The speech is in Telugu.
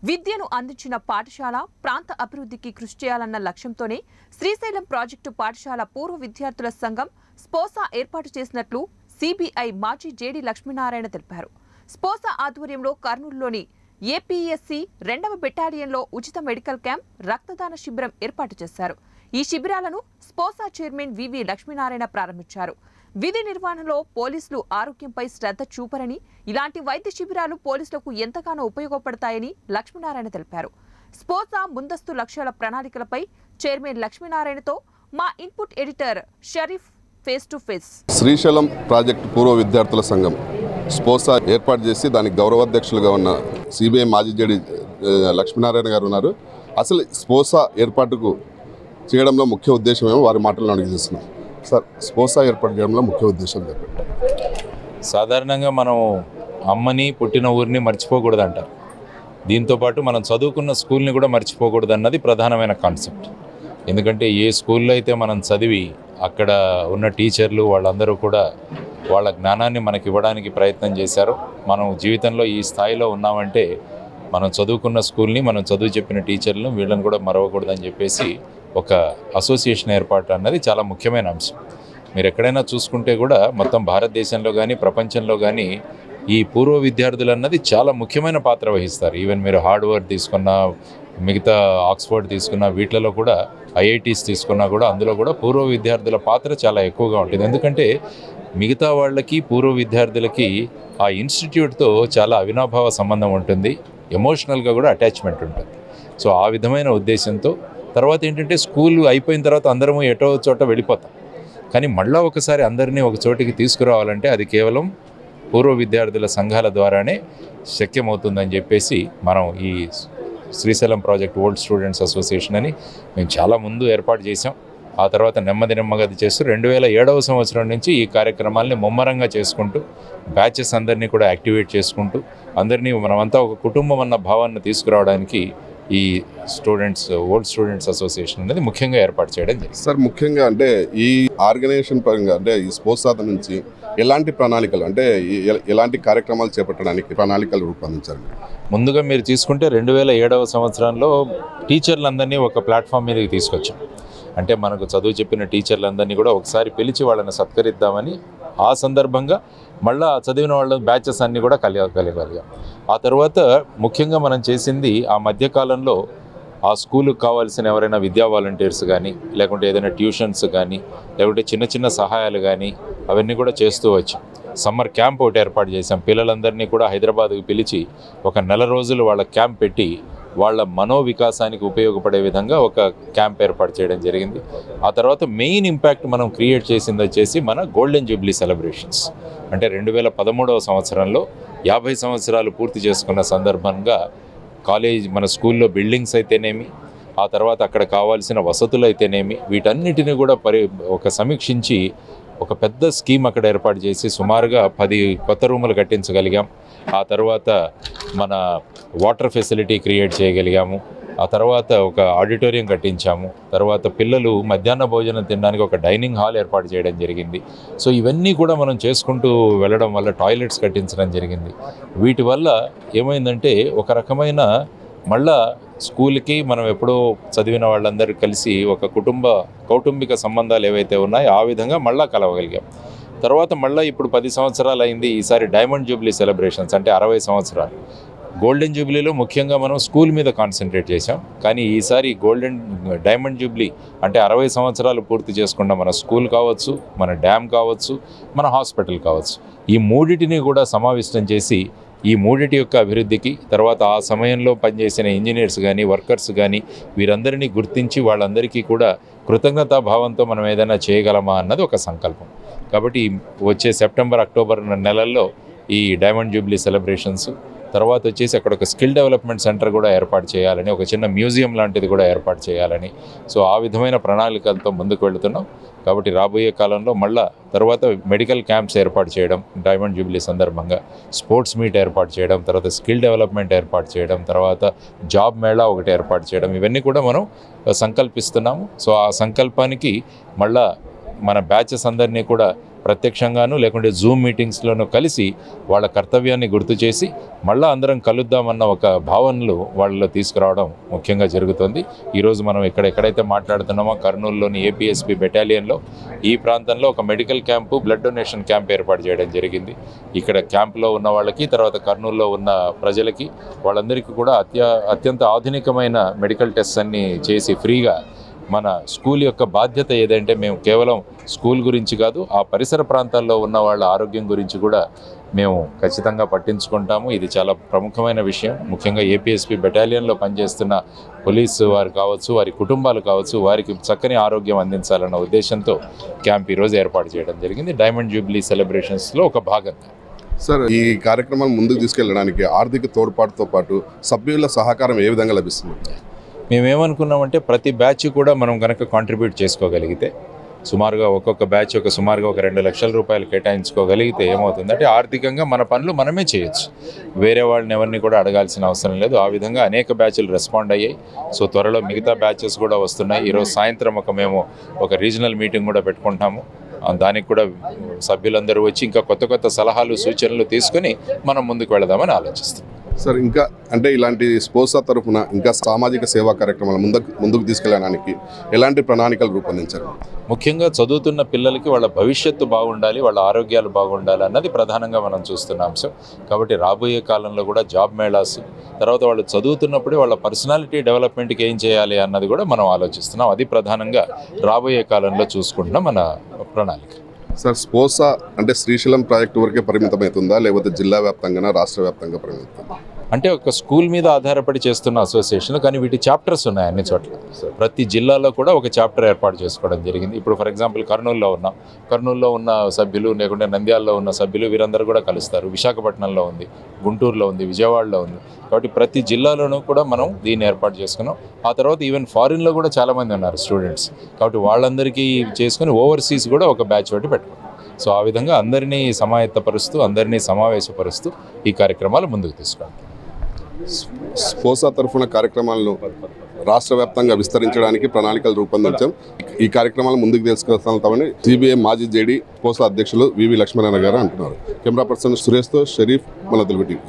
విద్యను అందించిన పాఠశాల ప్రాంత అభివృద్ధికి కృషి చేయాలన్న లక్ష్యంతోనే శ్రీశైలం ప్రాజెక్టు పాఠశాల పూర్వ విద్యార్థుల సంఘం స్పోసా ఏర్పాటు చేసినట్లు సిబిఐ మాజీ జేడి లక్ష్మీనారాయణ తెలిపారు స్పోసా ఆధ్వర్యంలో కర్నూలులోని ఏపీఎస్సి రెండవ బెటాలియన్లో ఉచిత మెడికల్ క్యాంప్ రక్తదాన శిబిరం ఏర్పాటు చేశారు ఈ శిబిరాలను స్పోసా చైర్మన్ వివి లక్ష్మీనారాయణ ప్రారంభించారు విధి నిర్వహణలో పోలీసులు ఆరోగ్యంపై శ్రద్ధ చూపరని ఇలాంటి వైద్య శిబిరాలు పోలీసులకు ఎంతగానో ఉపయోగపడతాయని లక్ష్మీనారాయణ తెలిపారు స్పోసా ముందస్తు లక్ష్యాల ప్రణాళికలపై చైర్మన్ లక్ష్మీనారాయణతో మా input editor Sharif face to face Srisailam project పూర్వ విద్యార్థుల సంఘం స్పోసా ఏర్పాటు చేసి దానికి గౌరవాధ్యక్షులుగా ఉన్న సిబిఐ మాజీ జడి ఆ, లక్ష్మీనారాయణ గారు ఉన్నారు అసలు స్పోసా ఏర్పాటుకు చేయడంలో ముఖ్య ఉద్దేశం ఏమో వారి మాటలను అడిగి చేస్తున్నాం సార్ స్పోసా ఏర్పాటు చేయడంలో ముఖ్య ఉద్దేశం చెప్పండి సాధారణంగా మనం అమ్మని పుట్టిన ఊరిని మర్చిపోకూడదు అంటారు దీంతోపాటు మనం చదువుకున్న స్కూల్ని కూడా మర్చిపోకూడదు అన్నది ప్రధానమైన కాన్సెప్ట్ ఎందుకంటే ఏ స్కూల్లో అయితే మనం చదివి అక్కడ ఉన్న టీచర్లు వాళ్ళందరూ కూడా వాళ్ళ జ్ఞానాన్ని మనకి ఇవ్వడానికి ప్రయత్నం చేశారు మనం జీవితంలో ఈ స్థాయిలో ఉన్నామంటే మనం చదువుకున్న స్కూల్ని మనం చదువు చెప్పిన టీచర్లను వీళ్ళని కూడా మరవకూడదని చెప్పేసి ఒక అసోసియేషన్ ఏర్పాటు అన్నది చాలా ముఖ్యమైన అంశం మీరు ఎక్కడైనా చూసుకుంటే కూడా మొత్తం భారతదేశంలో కానీ ప్రపంచంలో కానీ ఈ పూర్వ విద్యార్థులు అన్నది చాలా ముఖ్యమైన పాత్ర వహిస్తారు ఈవెన్ మీరు హార్డ్వర్డ్ తీసుకున్నా మిగతా ఆక్స్ఫర్డ్ తీసుకున్నా వీటిలలో కూడా ఐఐటీస్ తీసుకున్నా కూడా అందులో కూడా పూర్వ విద్యార్థుల పాత్ర చాలా ఎక్కువగా ఉంటుంది ఎందుకంటే మిగతా వాళ్ళకి పూర్వ విద్యార్థులకి ఆ ఇన్స్టిట్యూట్తో చాలా అవినాభావ సంబంధం ఉంటుంది ఎమోషనల్గా కూడా అటాచ్మెంట్ ఉంటుంది సో ఆ విధమైన ఉద్దేశంతో తర్వాత ఏంటంటే స్కూల్ అయిపోయిన తర్వాత అందరము ఎటో చోట వెళ్ళిపోతాం కానీ మళ్ళా ఒకసారి అందరినీ ఒక చోటికి తీసుకురావాలంటే అది కేవలం పూర్వ విద్యార్థుల సంఘాల ద్వారానే శక్యమవుతుందని చెప్పేసి మనం ఈ Srisailam project old students association అని మేము చాలా ముందు ఏర్పాటు చేసాం ఆ తర్వాత నెమ్మది నెమ్మది చేస్తూ రెండు వేల ఏడవ సంవత్సరం నుంచి ఈ కార్యక్రమాల్ని ముమ్మరంగా చేసుకుంటూ బ్యాచెస్ అందరినీ కూడా యాక్టివేట్ చేసుకుంటూ అందరినీ మనమంతా ఒక కుటుంబం అన్న భావాన్ని తీసుకురావడానికి ఈ స్టూడెంట్స్ ఓల్డ్ స్టూడెంట్స్ అసోసియేషన్ అనేది ముఖ్యంగా ఏర్పాటు చేయడం జరిగింది సార్ ముఖ్యంగా అంటే ఈ ఆర్గనైజేషన్ పరంగా అంటే ఈ స్పోసా నుంచి ఎలాంటి ప్రణాళికలు అంటే ఈ- ఎ- ఎలాంటి కార్యక్రమాలు చేపట్టడానికి ప్రణాళికలు రూపొందించారు ముందుగా మీరు తీసుకుంటే రెండు వేల ఏడవ సంవత్సరంలో టీచర్లందరినీ ఒక ప్లాట్ఫామ్ మీదకి తీసుకొచ్చాం అంటే మనకు చదువు చెప్పిన టీచర్లందరినీ కూడా ఒకసారి పిలిచి వాళ్ళని సత్కరిద్దామని ఆ సందర్భంగా మళ్ళా చదివిన వాళ్ళ బ్యాచెస్ అన్నీ కూడా కలియ కలియగలిగాం ఆ తర్వాత ముఖ్యంగా మనం చేసింది ఆ మధ్యకాలంలో ఆ స్కూలుకు కావాల్సిన ఎవరైనా విద్యా వాలంటీర్స్ కానీ లేకుంటే ఏదైనా ట్యూషన్స్ కానీ లేకుంటే చిన్న చిన్న సహాయాలు కానీ అవన్నీ కూడా చేస్తూ వచ్చాం సమ్మర్ క్యాంప్ ఒకటి ఏర్పాటు చేశాం పిల్లలందరినీ కూడా హైదరాబాద్కి పిలిచి ఒక నెల రోజులు వాళ్ళ క్యాంప్ పెట్టి వాళ్ళ మనోవికాసానికి ఉపయోగపడే విధంగా ఒక క్యాంప్ ఏర్పాటు చేయడం జరిగింది ఆ తర్వాత మెయిన్ ఇంపాక్ట్ మనం క్రియేట్ చేసింది వచ్చేసి మన గోల్డెన్ జూబ్లీ సెలబ్రేషన్స్ అంటే రెండు వేల పదమూడవ సంవత్సరంలో యాభై సంవత్సరాలు పూర్తి చేసుకున్న సందర్భంగా కాలేజ్ మన స్కూల్లో బిల్డింగ్స్ అయితేనేమి ఆ తర్వాత అక్కడ కావాల్సిన వసతులు అయితేనేమి వీటన్నిటిని కూడా పరి ఒక సమీక్షించి ఒక పెద్ద స్కీమ్ అక్కడ ఏర్పాటు చేసి సుమారుగా పది కొత్త రూములు కట్టించగలిగాం ఆ తర్వాత మన వాటర్ ఫెసిలిటీ క్రియేట్ చేయగలిగాము ఆ తర్వాత ఒక ఆడిటోరియం కట్టించాము తర్వాత పిల్లలు మధ్యాహ్న భోజనం తినడానికి ఒక డైనింగ్ హాల్ ఏర్పాటు చేయడం జరిగింది సో ఇవన్నీ కూడా మనం చేసుకుంటూ వెళ్ళడం వల్ల టాయిలెట్స్ కట్టించడం జరిగింది వీటి వల్ల ఏమైందంటే ఒక రకమైన మళ్ళా స్కూల్కి మనం ఎప్పుడో చదివిన వాళ్ళందరూ కలిసి ఒక కుటుంబ కౌటుంబిక సంబంధాలు ఏవైతే ఉన్నాయో ఆ విధంగా మళ్ళా కలవగలిగాం తర్వాత మళ్ళీ ఇప్పుడు పది సంవత్సరాలు అయింది ఈసారి డైమండ్ జూబ్లీ సెలబ్రేషన్స్ అంటే అరవై సంవత్సరాలు గోల్డెన్ జూబ్లీలో ముఖ్యంగా మనం స్కూల్ మీద కాన్సన్ట్రేట్ చేశాం కానీ ఈసారి గోల్డెన్ డైమండ్ జూబ్లీ అంటే అరవై సంవత్సరాలు పూర్తి చేసుకున్న మన స్కూల్ కావచ్చు మన డ్యామ్ కావచ్చు మన హాస్పిటల్ కావచ్చు ఈ మూడిటిని కూడా సమావిష్టం చేసి ఈ మూడిటి యొక్క అభివృద్ధికి తర్వాత ఆ సమయంలో పనిచేసిన ఇంజనీర్స్ కానీ వర్కర్స్ కానీ వీరందరినీ గుర్తించి వాళ్ళందరికీ కూడా కృతజ్ఞతా భావంతో మనం ఏదైనా చేయగలమా అన్నది ఒక సంకల్పం కాబట్టి వచ్చే సెప్టెంబర్ అక్టోబర్ నెలల్లో ఈ డైమండ్ జూబ్లీ సెలబ్రేషన్స్ తర్వాత వచ్చేసి అక్కడ ఒక స్కిల్ డెవలప్మెంట్ సెంటర్ కూడా ఏర్పాటు చేయాలని ఒక చిన్న మ్యూజియం లాంటిది కూడా ఏర్పాటు చేయాలని సో ఆ విధమైన ప్రణాళికలతో ముందుకు వెళుతున్నాం కాబట్టి రాబోయే కాలంలో మళ్ళా తర్వాత మెడికల్ క్యాంప్స్ ఏర్పాటు చేయడం డైమండ్ జూబ్లీ సందర్భంగా స్పోర్ట్స్ మీట్ ఏర్పాటు చేయడం తర్వాత స్కిల్ డెవలప్మెంట్ ఏర్పాటు చేయడం తర్వాత జాబ్ మేళా ఒకటి ఏర్పాటు చేయడం ఇవన్నీ కూడా మనం సంకల్పిస్తున్నాము సో ఆ సంకల్పానికి మళ్ళా మన బ్యాచెస్ అందరినీ కూడా ప్రత్యక్షంగాను లేకుంటే జూమ్ మీటింగ్స్లోనూ కలిసి వాళ్ళ కర్తవ్యాన్ని గుర్తు చేసి మళ్ళా అందరం కలుద్దామన్న ఒక భావనలు వాళ్ళలో తీసుకురావడం ముఖ్యంగా జరుగుతుంది ఈరోజు మనం ఇక్కడ ఎక్కడైతే మాట్లాడుతున్నామో కర్నూలులోని ఏపీఎస్పీ బెటాలియన్లో ఈ ప్రాంతంలో ఒక medical camp blood donation camp ఏర్పాటు చేయడం జరిగింది ఇక్కడ క్యాంపులో ఉన్న వాళ్ళకి తర్వాత కర్నూలులో ఉన్న ప్రజలకి వాళ్ళందరికీ కూడా అత్య అత్యంత ఆధునికమైన మెడికల్ టెస్ట్ అన్ని చేసి ఫ్రీగా మన స్కూల్ యొక్క బాధ్యత ఏదంటే మేము కేవలం స్కూల్ గురించి కాదు ఆ పరిసర ప్రాంతాల్లో ఉన్న వాళ్ళ ఆరోగ్యం గురించి కూడా మేము ఖచ్చితంగా పట్టించుకుంటాము ఇది చాలా ప్రముఖమైన విషయం ముఖ్యంగా ఏపీఎస్పీ బెటాలియన్లో పనిచేస్తున్న పోలీసు వారు కావచ్చు వారి కుటుంబాలు కావచ్చు వారికి చక్కని ఆరోగ్యం అందించాలన్న ఉద్దేశంతో క్యాంప్ ఈరోజు ఏర్పాటు చేయడం జరిగింది డైమండ్ జూబ్లీ సెలబ్రేషన్స్లో ఒక భాగంగా సార్ ఈ కార్యక్రమాన్ని ముందుకు తీసుకెళ్ళడానికి ఆర్థిక తోడ్పాటుతో పాటు సభ్యుల సహకారం ఏ విధంగా లభిస్తుంది మేమేమనుకున్నామంటే ప్రతి బ్యాచ్ కూడా మనం కనుక కాంట్రిబ్యూట్ చేసుకోగలిగితే సుమారుగా ఒక్కొక్క బ్యాచ్ ఒక సుమారుగా ఒక రెండు లక్షల రూపాయలు కేటాయించుకోగలిగితే ఏమవుతుందంటే ఆర్థికంగా మన పనులు మనమే చేయొచ్చు వేరే వాళ్ళని ఎవరిని కూడా అడగాల్సిన అవసరం లేదు ఆ విధంగా అనేక బ్యాచ్లు రెస్పాండ్ అయ్యాయి సో త్వరలో మిగతా బ్యాచెస్ కూడా వస్తున్నాయి ఈరోజు సాయంత్రం ఒక మేము ఒక రీజనల్ మీటింగ్ కూడా పెట్టుకుంటాము ఆ, దానికి కూడా సభ్యులందరూ వచ్చి ఇంకా కొత్త కొత్త సలహాలు సూచనలు తీసుకొని మనం ముందుకు వెళదామని ఆలోచిస్తున్నాం సార్ ఇంకా అంటే ఇలాంటి స్పోసా తరఫున ఇంకా సామాజిక సేవా కార్యక్రమాలు ముందుకు ముందుకు తీసుకెళ్ళడానికి ఎలాంటి ప్రణాళికలు రూపొందించారు ముఖ్యంగా చదువుతున్న పిల్లలకి వాళ్ళ భవిష్యత్తు బాగుండాలి వాళ్ళ ఆరోగ్యాలు బాగుండాలి అన్నది ప్రధానంగా మనం చూస్తున్న అంశం కాబట్టి రాబోయే కాలంలో కూడా జాబ్ మేళాస్ తర్వాత వాళ్ళు చదువుతున్నప్పుడే వాళ్ళ పర్సనాలిటీ డెవలప్మెంట్కి ఏం చేయాలి అన్నది కూడా మనం ఆలోచిస్తున్నాం అది ప్రధానంగా రాబోయే కాలంలో చూసుకుంటున్న మన ప్రణాళిక సార్ స్పోసా అంటే శ్రీశైలం ప్రాజెక్టు వరకే పరిమితమవుతుందా లేకపోతే జిల్లా వ్యాప్తంగా రాష్ట్ర వ్యాప్తంగా పరిమితం అంటే ఒక స్కూల్ మీద ఆధారపడి చేస్తున్న అసోసియేషన్ కానీ వీటి చాప్టర్స్ ఉన్నాయి అన్ని చోట్ల ప్రతి జిల్లాలో కూడా ఒక చాప్టర్ ఏర్పాటు చేసుకోవడం జరిగింది ఇప్పుడు ఫర్ ఎగ్జాంపుల్ కర్నూలులో ఉన్నాం కర్నూలులో ఉన్న సభ్యులు లేకుంటే నంద్యాలలో ఉన్న సభ్యులు వీరందరూ కూడా కలుస్తారు విశాఖపట్నంలో ఉంది గుంటూరులో ఉంది విజయవాడలో ఉంది కాబట్టి ప్రతి జిల్లాలోనూ కూడా మనం దీన్ని ఏర్పాటు చేసుకున్నాం ఆ తర్వాత ఈవెన్ ఫారిన్లో కూడా చాలామంది ఉన్నారు స్టూడెంట్స్ కాబట్టి వాళ్ళందరికీ చేసుకుని ఓవర్సీస్ కూడా ఒక బ్యాచ్ ఒకటి పెట్టుకున్నాం సో ఆ విధంగా అందరినీ సమాయత్తపరుస్తూ అందరినీ సమావేశపరుస్తూ ఈ కార్యక్రమాలు ముందుకు తీసుకెళ్తాం స్పోసా తరఫున కార్యక్రమాలను రాష్ట్ర వ్యాప్తంగా విస్తరించడానికి ప్రణాళికలు రూపొందించాం ఈ కార్యక్రమాలు ముందుకు తీసుకెళ్తామని సిబిఐ మాజీ జేడీ స్పోసా అధ్యక్షులు వివి లక్ష్మీనారాయణ గారు అంటున్నారు కెమెరా పర్సన్ సురేష్తో షరీఫ్ మన తెలుగు టీవీ